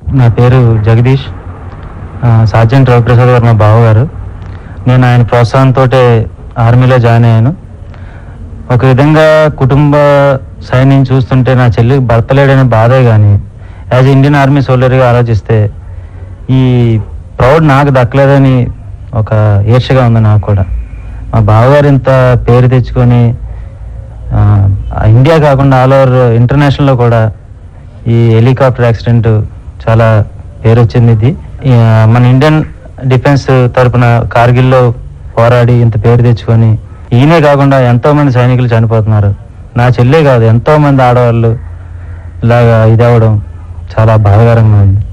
నా పేరు జగదీష్ ఆ, సార్జెంట్ రవిప్రసాద్ గారు మా బావగారు నేను ఆయన ప్రోత్సాహంతో ఆర్మీలో జాయిన్ అయ్యాను ఒక విధంగా కుటుంబ సైన్యం చూస్తుంటే నా చెల్లి భర్త లేడనే బాధే కానీ యాజ్ ఇండియన్ ఆర్మీ సోల్జర్గా ఆలోచిస్తే ఈ ప్రౌడ్ నాకు దక్కలేదని ఒక ఈర్షగా ఉంది నాకు కూడా మా బావగారు ఇంత పేరు తెచ్చుకొని ఆ, ఇండియా కాకుండా ఆల్ ఓవర్ ఇంటర్నేషనల్లో కూడా ఈ హెలికాప్టర్ యాక్సిడెంట్ చాలా పేరు వచ్చింది ఇది ఈ, ఆ, మన ఇండియన్ డిఫెన్స్ తరపున కార్గిల్లో పోరాడి ఇంత పేరు తెచ్చుకొని ఈయనే కాకుండా ఎంతో మంది సైనికులు చనిపోతున్నారు నా చెల్లే కాదు ఎంతో మంది ఆడవాళ్ళు ఇలాగా ఇది అవ్వడం చాలా బాధాకరంగా ఉంది